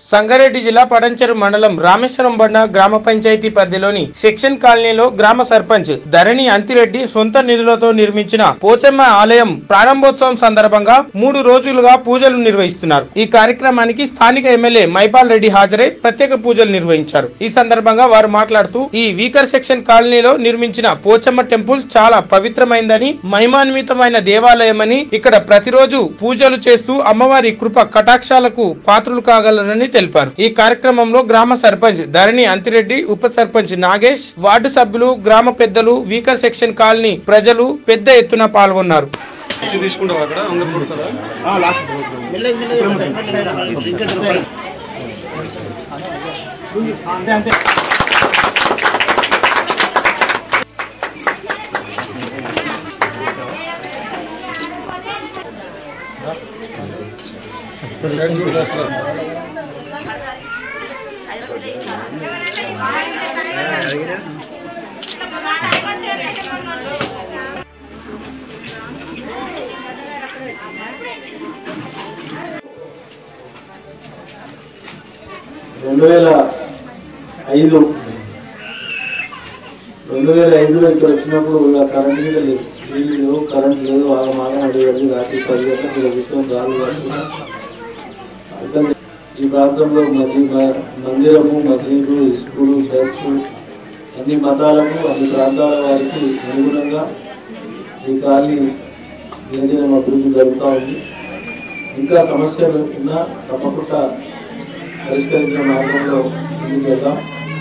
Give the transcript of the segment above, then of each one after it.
సంగారెడ్డి జిల్లా పడంచెరు మండలం రామేశ్వరం బండ గ్రామ పంచాయతీ పరిధిలోని సెక్షన్ కాలనీలో గ్రామ సర్పంచ్ ధరణి అంతిరెడ్డి సొంత నిధులతో నిర్మించిన పోచమ్మ ఆలయం ప్రారంభోత్సవం సందర్భంగా మూడు రోజులుగా పూజలు నిర్వహిస్తున్నారు ఈ కార్యక్రమానికి స్థానిక ఎమ్మెల్యే మైపాల్ రెడ్డి హాజరై ప్రత్యేక పూజలు నిర్వహించారు ఈ సందర్భంగా వారు మాట్లాడుతూ ఈ వీకర్ సెక్షన్ కాలనీలో నిర్మించిన పోచమ్మ టెంపుల్ చాలా పవిత్రమైందని మహిమాన్వితమైన దేవాలయమని ఇక్కడ ప్రతిరోజు పూజలు చేస్తూ అమ్మవారి కృప కటాక్షాలకు పాత్రులు కాగలరని తెలిపారు ఈ కార్యక్రమంలో గ్రామ సర్పంచ్ ధరణి అంతిరెడ్డి ఉప సర్పంచ్ నాగేష్ వార్డు సభ్యులు గ్రామ పెద్దలు వీకర్ సెక్షన్ కాలనీ ప్రజలు పెద్ద ఎత్తున పాల్గొన్నారు ఇది తీసుకుంటావు అక్కడ అందరు కొడతారా రెండు వేల ఐదు రెండు వేల ఐదులో ఇక్కడ వచ్చినప్పుడు ఇలా కరెంట్ మీద లేదు నీళ్ళు లేవు కరెంట్ లేదు ఆగమాగం అడిగేది రాత్రి పది గంటలకు ఇలా విషయం గాలి పడుతున్నా అర్థం ఈ ప్రాంతంలో మసీ మందిరము మసీదు స్కూలు చర్చ్ అన్ని మతాలకు అన్ని ప్రాంతాల వారికి అనుగుణంగా ఈ కాలనీ దినదినం అభివృద్ధి జరుగుతూ ఉంది ఇంకా సమస్యలు ఉన్నా తప్పకుండా పరిష్కరించే మార్గంలో ముందుకు వెళ్దాం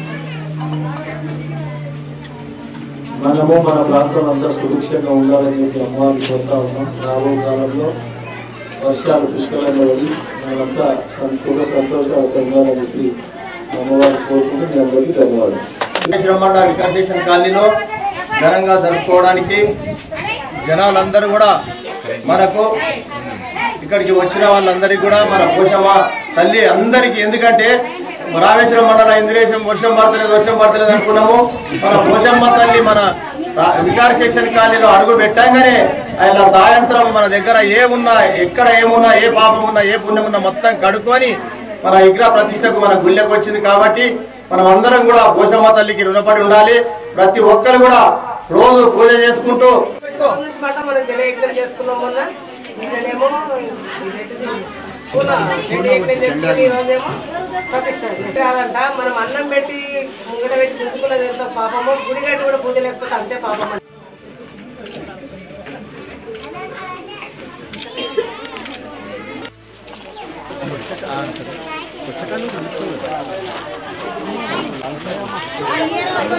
మనము మన ప్రాంతం అంతా సుభిక్షంగా ఉండాలని చెప్పి అమ్మవారిని కోరుతా ఉన్నాం రాబో కాలంలో వర్షాలు పుష్కలంగా పడి మనంతా సంతోష సంతోషంగా ఉండాలని చెప్పి అమ్మవారిని కోరుకుంటూ మీ అందరికీ ధన్యవాదాలు శ్రమండ వికాసేషన్ కాలనీలో ఘనంగా జరుపుకోవడానికి జనాలందరూ కూడా మనకు ఇక్కడికి వచ్చిన వాళ్ళందరికీ కూడా మన పోషమ్మ తల్లి అందరికీ ఎందుకంటే రామేశ్వరం మండల ఇంద్రేశం వర్షం పడతలేదు వర్షం పడతలేదు అనుకున్నాము మన పోషమ్మ తల్లి మన రా- వికార సెక్షన్ కాలనీలో అడుగు పెట్టంగానే ఆయన సాయంత్రం మన దగ్గర ఏమున్నా ఎక్కడ ఏమున్నా ఏ పాపం ఉన్నా ఏ పుణ్యం ఉన్నా మొత్తం కడుక్కొని మన విగ్రహ ప్రతిష్టకు మన గుళ్ళెకి వచ్చింది కాబట్టి మనం అందరం కూడా పోషమ్మ తల్లికి రుణపడి ఉండాలి ప్రతి ఒక్కరు కూడా రోజు పూజ చేసుకుంటూ నుంచి మాట మనం జలయజ్ఞం చేసుకున్నాం మొన్న నిన్ననేమో ఇదేంటిది పూల చెట్టు యజ్ఞం చేసుకుని ఈ రోజేమో ప్రతిష్ట చేయాలంట మనం అన్నం పెట్టి ముంగట పెట్టి పుంజుకున్నది ఎంత పాపమో గుడి గట్టి కూడా పూజ లేకపోతే అంతే పాపం అంట.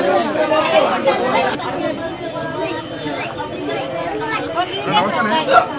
నమస్తే